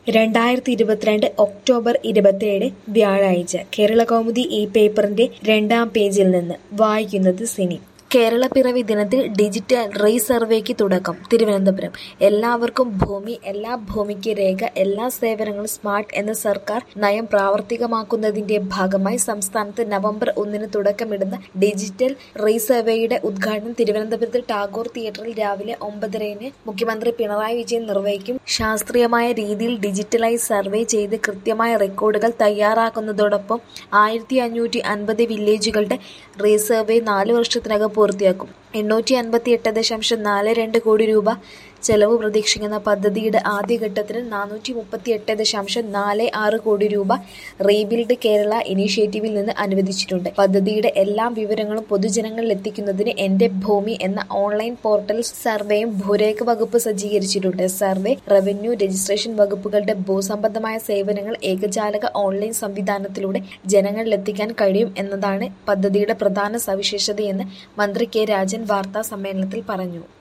രണ്ടായിരത്തി ഇരുപത്തിരണ്ട് ഒക്ടോബർ ഇരുപത്തിയേഴ് വ്യാഴാഴ്ച കേരളകൗമുദി ഈ പേപ്പറിന്റെ രണ്ടാം പേജിൽ നിന്ന് വായിക്കുന്നത് സിനി കേരളപ്പിറവി ദിനത്തിൽ ഡിജിറ്റൽ റീസർവേക്ക് തുടക്കം തിരുവനന്തപുരം എല്ലാവർക്കും ഭൂമി എല്ലാ ഭൂമിക്ക് രേഖ എല്ലാ സേവനങ്ങളും സ്മാർട്ട് എന്ന സർക്കാർ നയം പ്രാവർത്തികമാക്കുന്നതിന്റെ ഭാഗമായി സംസ്ഥാനത്ത് നവംബർ ഒന്നിന് തുടക്കമിടുന്ന ഡിജിറ്റൽ റീസർവേയുടെ ഉദ്ഘാടനം തിരുവനന്തപുരത്ത് ടാഗോർ തിയേറ്ററിൽ രാവിലെ ഒമ്പതരന് മുഖ്യമന്ത്രി പിണറായി വിജയൻ നിർവഹിക്കും ശാസ്ത്രീയമായ രീതിയിൽ ഡിജിറ്റലൈസ് സർവേ ചെയ്ത് കൃത്യമായ റെക്കോർഡുകൾ തയ്യാറാക്കുന്നതോടൊപ്പം ആയിരത്തി അഞ്ഞൂറ്റി അൻപത് വില്ലേജുകളുടെ റീസർവേ നാല് വർഷത്തിനകം പൂർത്തിയാക്കും എണ്ണൂറ്റി അൻപത്തി എട്ട് ദശാംശം നാല് രണ്ട് കോടി രൂപ ചെലവ് പ്രതീക്ഷിക്കുന്ന പദ്ധതിയുടെ ആദ്യഘട്ടത്തിന് നാനൂറ്റി മുപ്പത്തി എട്ട് ദശാംശം നാല് ആറ് കോടി രൂപ റീബിൽഡ് കേരള ഇനീഷ്യേറ്റീവിൽ നിന്ന് അനുവദിച്ചിട്ടുണ്ട് പദ്ധതിയുടെ എല്ലാ വിവരങ്ങളും പൊതുജനങ്ങളിൽ എത്തിക്കുന്നതിന് എന്റെ ഭൂമി എന്ന ഓൺലൈൻ പോർട്ടൽ സർവേയും ഭൂരേഖ വകുപ്പ് സജ്ജീകരിച്ചിട്ടുണ്ട് സർവേ റവന്യൂ രജിസ്ട്രേഷൻ വകുപ്പുകളുടെ ഭൂസംബന്ധമായ സേവനങ്ങൾ ഏകജാലക ഓൺലൈൻ സംവിധാനത്തിലൂടെ ജനങ്ങളിലെത്തിക്കാൻ കഴിയും എന്നതാണ് പദ്ധതിയുടെ പ്രധാന സവിശേഷതയെന്ന് മന്ത്രി കെ രാജൻ വാർത്താ സമ്മേളനത്തിൽ പറഞ്ഞു